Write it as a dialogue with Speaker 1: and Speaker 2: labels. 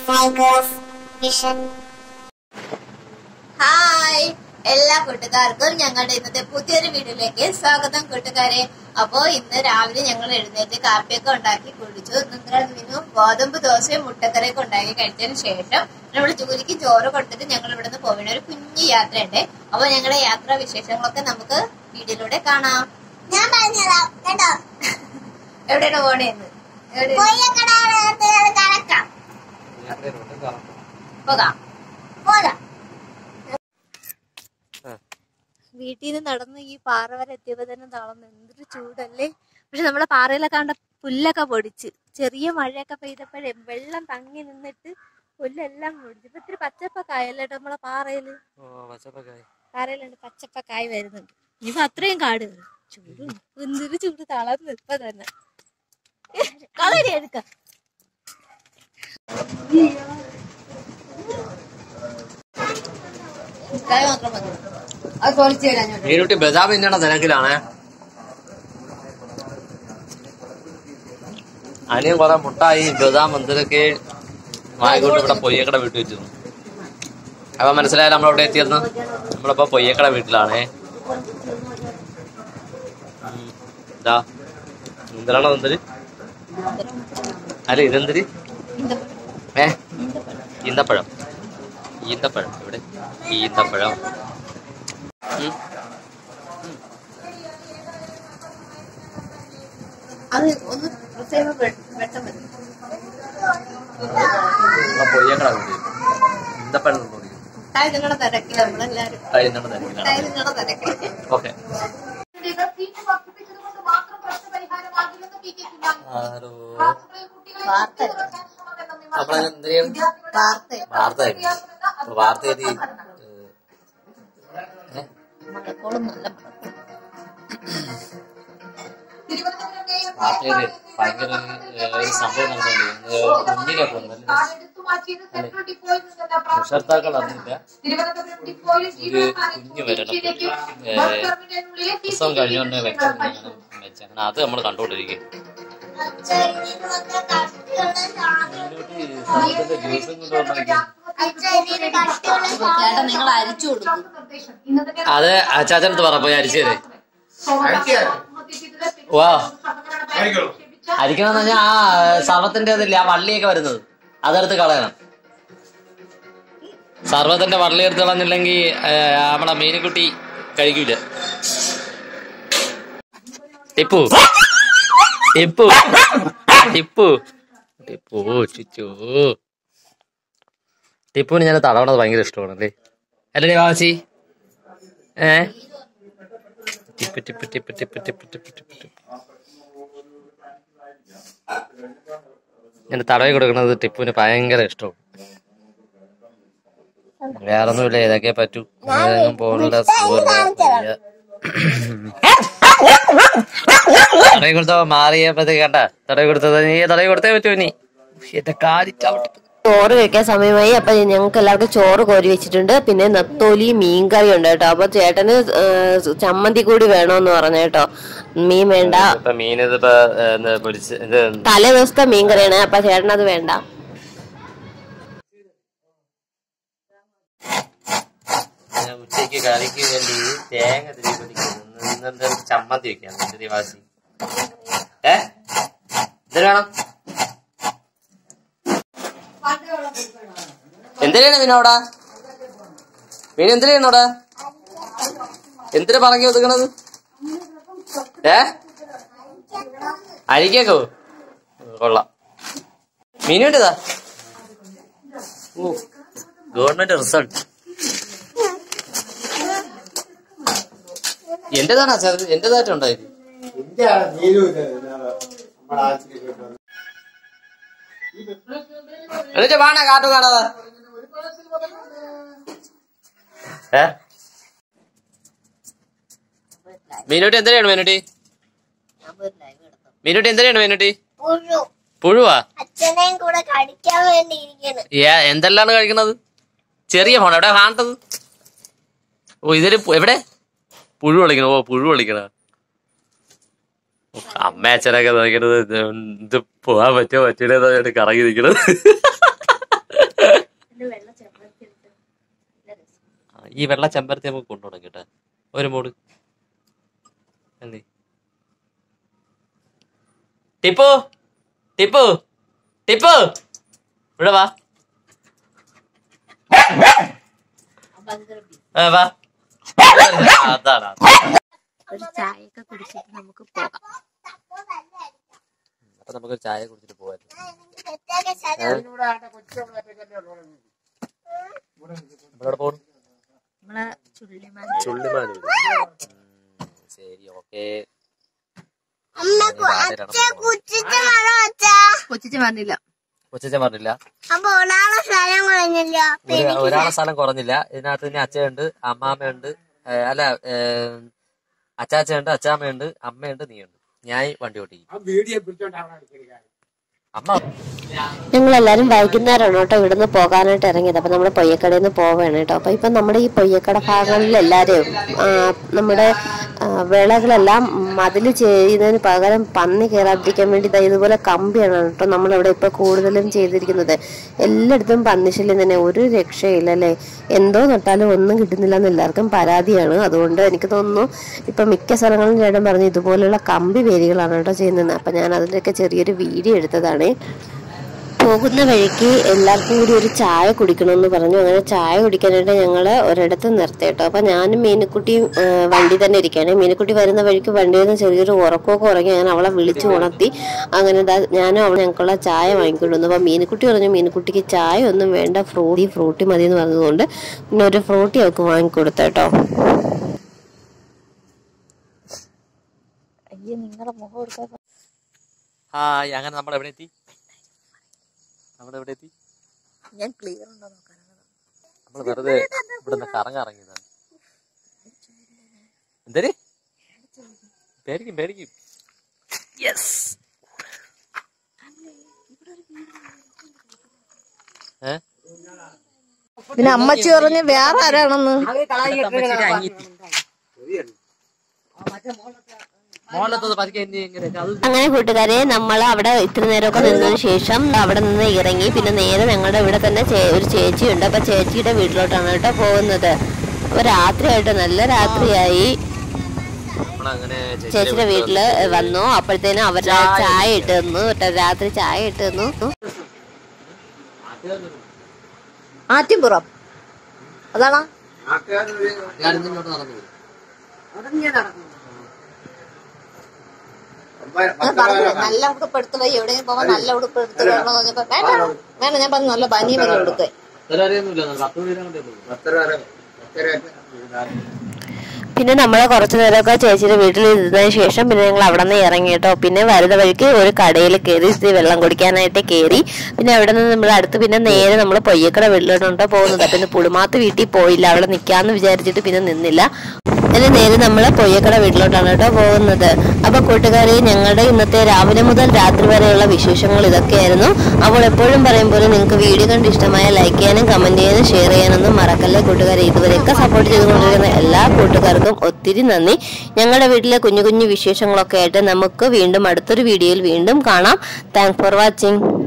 Speaker 1: Tigers Vision.
Speaker 2: Hi എല്ലാ കൂട്ടുകാർക്കും ഞങ്ങളുടെ ഇന്നത്തെ പുതിയൊരു വീഡിയോയിലേക്ക് സ്വാഗതം കൂട്ടുകാരെ അപ്പോ ഇന്ന് രാവിലെ ഞങ്ങൾ എഴുന്നേറ്റ് കാപ്പിയൊക്കെ ഉണ്ടാക്കി കുടിച്ചു നിന്നു ഗോതമ്പ് ദോശയും മുട്ടക്കറിയൊക്കെ ഉണ്ടാക്കി കഴിച്ചതിന് ശേഷം നമ്മൾ ജോലിക്ക് ചോറ് കൊടുത്തിട്ട് ഞങ്ങൾ ഇവിടുന്ന് പോകണ ഒരു കുഞ്ഞു യാത്രയുണ്ട് അപ്പൊ ഞങ്ങളുടെ യാത്രാ വിശേഷങ്ങളൊക്കെ നമുക്ക് വീഡിയോയിലൂടെ കാണാം
Speaker 1: ഞാൻ പറഞ്ഞുതരാം കേട്ടോ
Speaker 2: എവിടെയാണ് പോണേന്ന് എവിടെ
Speaker 1: കൊയ്യക്കട കടക്കാം
Speaker 2: പോകാം
Speaker 1: പോരാ
Speaker 3: വീട്ടിൽ നിന്ന് നടന്ന് ഈ പാറ വരെ എത്തിയപ്പോ തന്നെ തളർന്നു എന്തൊരു ചൂടല്ലേ പക്ഷെ നമ്മളെ പാറയിലൊക്കെ കണ്ട പുല്ലൊക്കെ പൊടിച്ച് ചെറിയ മഴയൊക്കെ പെയ്തപ്പോഴേ വെള്ളം തങ്ങി നിന്നിട്ട് പുല്ലെല്ലാം പൊടിച്ചു ഇപ്പൊ ഇത്തിരി പച്ചപ്പൊക്കെ ആയല്ലേ ട്ടോ നമ്മളെ പാറയില് പാറയിലുണ്ട് പച്ചപ്പൊക്കെ ആയി വരുന്നുണ്ട് ഇനിയിപ്പോ അത്രയും കാട് കയറും. ചൂട് എന്തൊരു ചൂട് തളർന്നു ഇപ്പൊ തന്നെ കളരി എടുക്കാം
Speaker 2: കായ് മാത്രം മതി അത് പൊളിച്ചു തരാൻ ഞാൻ
Speaker 4: മീനുട്ടി ബദാം തിന്നണ തിരക്കിലാണ് അനിയൻ കുറെ മുട്ടായി ബദാം എന്തൊക്കെ വാങ്ങിക്കൊണ്ട് ഇവിടെ പൊയ്യക്കട വീട്ടിൽ വെച്ചിരുന്നു അപ്പൊ മനസ്സിലായാലും നമ്മളവിടെ എത്തിയെന്ന് നമ്മളിപ്പോ പൊയ്യക്കട വീട്ടിലാണ് ഇതാ എന്തിനാണോ എന്തൊരു അല്ല ഇതെന്തൊരു ഏ ഈന്തപ്പഴം ഈന്തപ്പഴം ഇവിടെ ഈന്തപ്പഴം ഉം.
Speaker 2: അത് ഒന്ന് പ്രസ് ചെയ്യുമ്പോ വെ- വെട്ടം വരും
Speaker 4: നമ്മളെ പൊയ്യക്കട വീട്ടിൽ ഈന്തപ്പഴം തിന്നോളി.
Speaker 2: മിഠായി നിങ്ങളുടെ തിരക്കില്ല നമ്മളെല്ലാരും
Speaker 4: മിഠായി തിന്നണ തിരക്കിലാണ്.
Speaker 2: മിഠായി നിങ്ങളുടെ തിരക്കില്ല
Speaker 4: ഓക്കെ ആരോ
Speaker 2: വാർത്ത
Speaker 4: നമ്മളെ എന്ത് ചെയ്യണം
Speaker 2: വാർത്ത
Speaker 4: വാർത്ത കേൾക്കണം. അപ്പൊ വാർത്ത എഴുതി
Speaker 2: മഴക്കോളും നല്ല മഴക്കോളും
Speaker 4: വാർത്ത എഴുതി ഭയങ്കര ഒരു, ഏഹ്, ഒരു സംഭവം നടന്നുകൊണ്ട് കുഞ്ഞിനെ കൊന്നല്ലേ രക്ഷകർത്താക്കൾ അറിഞ്ഞില്ല ഒരു കുഞ്ഞ് വരണം ഏഹ്, പ്രസവം കഴിഞ്ഞുകൊണ്ട് വെച്ചാണ് വെച്ചാണ് അത് നമ്മൾ കണ്ടുകൊണ്ടിരിക്കും സമയത്തിന്റെ ജ്യൂസും കൊണ്ടുവന്നിരിക്കും
Speaker 2: ചേട്ടാ നിങ്ങൾ അരിച്ചു കൊടുക്കും
Speaker 4: അത് അച്ചാച്ചനത്ത് പറ പോയി അരിച്ചേരെ വാ അരിക്കണമെന്ന് പറഞ്ഞാൽ ആ സർവത്തിന്റെ അതില്ലേ ആ വള്ളിയൊക്കെ വരുന്നത് അതെടുത്ത് കളയണം സർവത്തിന്റെ വള്ളി എടുത്ത് കളഞ്ഞില്ലെങ്കിൽ നമ്മളെ മീനുകുട്ടി കഴിക്കൂല ടിപ്പു ടിപ്പു ടിപ്പു ടിപ്പു ചുച്ചു ടിപ്പുവിന് ഞാൻ തടവണത് ഭയങ്കര ഇഷ്ടമാണ് അല്ലേ അല്ലേ വാസി ഏ tip tip tip tip tip tip tip tip ഞാൻ തടവി കൊടുക്കുന്നത് ടിപ്പുവിന് ഭയങ്കര ഇഷ്ടവും വേറൊന്നുമില്ല ഇതൊക്കെ പറ്റൂ ഇതൊന്നും പോലുള്ള സുഖമില്ല. തടവി കൊടുത്തോ മാറിയപ്പോഴത്തേക്ക് കണ്ട തടവി കൊടുത്തത് നീ തടവി കൊടുത്തേ പറ്റൂ നീ എന്റെ കാലി ചവിട്ടി
Speaker 3: ചോറ് കഴിക്കാൻ സമയമായി അപ്പൊ ഞങ്ങൾക്ക് എല്ലാവർക്കും ചോറ് കോരി വെച്ചിട്ടുണ്ട് പിന്നെ നത്തോലി മീൻകറി ഉണ്ട് കേട്ടോ അപ്പൊ ചേട്ടന് ഏഹ്, ചമ്മന്തി കൂടി വേണോന്ന് പറഞ്ഞു കേട്ടോ മീൻ വേണ്ട
Speaker 4: ഇപ്പൊ മീൻ ഇതിപ്പോ എന്താ പൊരിച്ച് ഇത്
Speaker 3: തലേ ദിവസത്തെ മീൻകറിയാണ് അപ്പൊ ചേട്ടൻ അത് വേണ്ട
Speaker 4: ഞാൻ ഉച്ചയ്ക്ക് കറിക്ക് വേണ്ടി തേങ്ങ തിരി പിടിക്കുന്നു ഇന്നെന്താ ചമ്മന്തി വെക്കാം തിരിവാസി ഏ എന്തിനു വേണം എന്തിനാണ് മീനോടാ മീൻ എന്തിനാണോടാ എന്തിനാ പറഞ്ഞു ഒതുക്കണത് ഏ അരിക്കേക്കോ കൊള്ളാം മീനുണ്ടതാ ഓ ഗവൺമെന്റ് റിസൾട്ട് എന്റേതാണ് സാർ എന്റേതായിട്ടുണ്ടായത് എന്നിട്ട് വേണ കാട്ടു കാണാതെ ഏ മീനുട്ടി എന്തിനാണ് മീനുട്ടി മീനുട്ടി എന്തിനാണ് മീനുട്ടി
Speaker 1: പുഴു
Speaker 4: പുഴുവാ
Speaker 1: അച്ഛനെയും കൂടെ കടിക്കാൻ വേണ്ടി ഇരിക്കുന്നു
Speaker 4: ഏ എന്തെല്ലാണ് കഴിക്കണത് ചെറിയ ഫോൺ എവിടെ കാണട്ടത് ഓ ഇതില് പു- എവിടെ പുഴു കളിക്കണ ഓ പുഴു കളിക്കണ അമ്മ അച്ഛനൊക്കെ നോക്കണത് ഇത് ഇത് പോവാൻ പറ്റുമോ പറ്റൂലെന്ന് കറങ്ങി നിൽക്കണത് ഈ വെള്ള ചെമ്പരത്തി നമുക്ക് കൊണ്ടുപോകണം കേട്ടോ ഒരു മൂട് അല്ലേ ടിപ്പു ടിപ്പു ടിപ്പു ഇവിടെ വാ ആ, വാ അതാണ്
Speaker 3: ഒരു ചായയൊക്കെ കുടിച്ചിട്ട് നമുക്ക് പോകാം
Speaker 4: അപ്പൊ നമുക്ക് ചായ കുടിച്ചിട്ട് പോവാം
Speaker 1: പ്രത്യേക സ്ഥലം
Speaker 4: നമ്മളവിടെ പോകും
Speaker 3: നമ്മളെ ചുള്ളിമാൻ
Speaker 4: ചുള്ളിമാനൂർ ശരി ഓക്കെ
Speaker 1: അമ്മ അച്ഛ കുച്ചിട്ട് മറോ അച്ഛാ
Speaker 3: കൊച്ചിച്ച് പറഞ്ഞില്ല
Speaker 4: കൊച്ചച്ച പറഞ്ഞില്ല
Speaker 1: അപ്പൊ ഒരാളെ സ്ഥലം കുറഞ്ഞല്ലോ
Speaker 4: ഒരു ഒരാളെ സ്ഥലം കുറഞ്ഞില്ല ഇതിനകത്ത് തന്നെ അച്ഛയുണ്ട് അമ്മാമ്മയുണ്ട് ഏ, അല്ല ഏ, അച്ചാച്ചയുണ്ട് അച്ചാമ്മയുണ്ട് അമ്മയുണ്ട് നീയുണ്ട് ഞാൻ വണ്ടി ഓട്ടിക്കും അമ്മ
Speaker 5: ഞങ്ങളെല്ലാരും വൈകുന്നേരമാണ് കേട്ടോ ഇവിടുന്ന് പോകാനായിട്ട് ഇറങ്ങിയത് അപ്പൊ നമ്മൾ പൊയ്യക്കടയിൽ നിന്ന് പോവുകയാണ് കേട്ടോ അപ്പൊ ഇപ്പൊ നമ്മുടെ ഈ പൊയ്യക്കട ഭാഗങ്ങളിൽ എല്ലാവരെയും ആ, നമ്മുടെ ആ, വിളകളെല്ലാം മതിൽ ചെയ്യുന്നതിന് പകരം പന്നി കയറാതിരിക്കാൻ വേണ്ടി ദാ ഇതുപോലെ കമ്പിയാണ് കേട്ടോ നമ്മളിവിടെ ഇപ്പൊ കൂടുതലും ചെയ്തിരിക്കുന്നത് എല്ലായിടത്തും പന്നിശല്യം തന്നെ ഒരു രക്ഷയില്ല അല്ലേ എന്തോ നട്ടാലും ഒന്നും കിട്ടുന്നില്ല എന്ന് എല്ലാവർക്കും പരാതിയാണ് അതുകൊണ്ട് എനിക്ക് തോന്നുന്നു ഇപ്പൊ മിക്ക സ്ഥലങ്ങളിലും ചേട്ടൻ പറഞ്ഞു ഇതുപോലുള്ള കമ്പി വേലികളാണ് കേട്ടോ ചെയ്യുന്നത് അപ്പൊ ഞാൻ അതിന്റെയൊക്കെ ചെറിയൊരു വീഡിയോ എടുത്തതാണ് പോകുന്ന വഴിക്ക് എല്ലാവർക്കും കൂടി ഒരു ചായ കുടിക്കണമെന്ന് പറഞ്ഞു അങ്ങനെ ചായ കുടിക്കാനായിട്ട് ഞങ്ങള് ഒരിടത്ത് നിർത്തി കേട്ടോ അപ്പൊ ഞാനും മീനുക്കുട്ടിയും ആ, വണ്ടി തന്നെ ഇരിക്കുകയാണ് മീനുക്കുട്ടി വരുന്ന വഴിക്ക് വണ്ടിയിൽ നിന്ന് ചെറിയൊരു ഉറക്കമൊക്കെ ഉറങ്ങി ഞാൻ അവളെ വിളിച്ചു ഉണർത്തി അങ്ങനെ ദാ ഞാനും അവൾ ഞങ്ങൾക്കുള്ള ചായ വാങ്ങിക്കൊണ്ട് വന്നു അപ്പൊ മീനുക്കുട്ടി പറഞ്ഞു മീനുക്കുട്ടിക്ക് ചായ ഒന്നും വേണ്ട ഫ്രൂട്ടി ഫ്രൂട്ടി മതി എന്ന് പറഞ്ഞതുകൊണ്ട് പിന്നെ ഒരു ഫ്രൂട്ടി അവൾക്ക് വാങ്ങിക്കൊടുത്തു കേട്ടോ
Speaker 3: അയ്യോ നിങ്ങളുടെ മുഖം എടുക്കാൻ
Speaker 4: ഹായ് അങ്ങനെ നമ്മൾ എവിടെ എത്തി നമ്മൾ എവിടെ എത്തി
Speaker 3: ഞാൻ ക്ലിയർ ഉണ്ടോ നോക്കാനാണ്
Speaker 4: നമ്മൾ വെറുതെ ഇവിടുന്ന് കറങ്ങിറങ്ങിയതാണ് എന്തേ പേടിക്കും പേടിക്കും യെസ് ഏ
Speaker 3: പിന്നെ അമ്മച്ചി പറഞ്ഞ് വേറെ ആരാണെന്ന്
Speaker 4: മോളത്തത് പതുക്കെ എന്ത് ഇങ്ങനെ അത്
Speaker 5: അങ്ങനെ കൂട്ടുകാരെ നമ്മൾ അവിടെ ഇത്ര നേരമൊക്കെ നിന്നതിന് ശേഷം അവിടെ നിന്ന് ഇറങ്ങി പിന്നെ നേരെ ഞങ്ങളുടെ ഇവിടെ തന്നെ ചേ- ഒരു ചേച്ചിയുണ്ട് അപ്പൊ ചേച്ചിയുടെ വീട്ടിലോട്ടാണ് കേട്ടോ പോകുന്നത് അപ്പൊ രാത്രിയായിട്ട് നല്ല രാത്രിയായി
Speaker 4: നമ്മളങ്ങനെ
Speaker 5: ചേച്ചിയുടെ വീട്ടില് വന്നു അപ്പോഴത്തേനും അവരുടെ ചായ ഇട്ട് തന്നു കേട്ടോ രാത്രി ചായ ഇട്ട് തന്നു
Speaker 3: ആറ്റിൻപുറം അതാണോ
Speaker 4: ഞാൻ ഇങ്ങോട്ട് നടന്നു പോയി
Speaker 2: ഞാൻ പറഞ്ഞു നല്ല ഉടുപ്പ് എടുത്ത് പോയി എവിടെയും പോവാൻ നല്ല ഉടുപ്പ് എടുത്ത് വരണം പറഞ്ഞപ്പോ വേണ്ട വേണ്ട ഞാൻ പറഞ്ഞു നല്ല പനിയും വല്ല ഉടുക്ക്
Speaker 4: ചിലറിയൊന്നുമില്ല പത്ത് പേരും
Speaker 5: പിന്നെ നമ്മൾ കുറച്ചു നേരമൊക്കെ ചേച്ചിയുടെ വീട്ടിൽ ഇരുന്നതിന് ശേഷം പിന്നെ ഞങ്ങൾ അവിടെ നിന്ന് ഇറങ്ങി കേട്ടോ പിന്നെ വരുന്ന വഴിക്ക് ഒരു കടയിൽ കയറി ഇത്തിരി വെള്ളം കുടിക്കാനായിട്ട് കയറി പിന്നെ അവിടെ നിന്ന് നമ്മൾ അടുത്ത് പിന്നെ നേരെ നമ്മൾ പൊയ്യക്കട വീട്ടിലോട്ടോ പോകുന്നത് പിന്നെ പുളിമാത്ത് വീട്ടിൽ പോയില്ല അവിടെ നിൽക്കാന്ന് വിചാരിച്ചിട്ട് പിന്നെ നിന്നില്ല പിന്നെ നേരെ നമ്മൾ പൊയ്യക്കട വീട്ടിലോട്ടാണ് കേട്ടോ പോകുന്നത് അപ്പൊ കൂട്ടുകാരെ ഞങ്ങളുടെ ഇന്നത്തെ രാവിലെ മുതൽ രാത്രി വരെയുള്ള വിശേഷങ്ങൾ ഇതൊക്കെയായിരുന്നു അപ്പോൾ എപ്പോഴും പറയും പോലെ നിങ്ങൾക്ക് വീഡിയോ കണ്ട് ഇഷ്ടമായ ലൈക്ക് ചെയ്യാനും കമന്റ് ചെയ്യാനും ഷെയർ ചെയ്യാനൊന്നും മറക്കല്ലേ കൂട്ടുകാരെ ഇതുവരെയൊക്കെ സപ്പോർട്ട് ചെയ്തുകൊണ്ടിരിക്കുന്ന എല്ലാ കൂട്ടുകാർക്കും ഒത്തിരി നന്ദി ഞങ്ങളുടെ വീട്ടിലെ കുഞ്ഞു കുഞ്ഞു വിശേഷങ്ങളൊക്കെ ആയിട്ട് നമുക്ക് വീണ്ടും അടുത്തൊരു വീഡിയോയിൽ വീണ്ടും കാണാം താങ്ക്സ് ഫോർ വാച്ചിങ്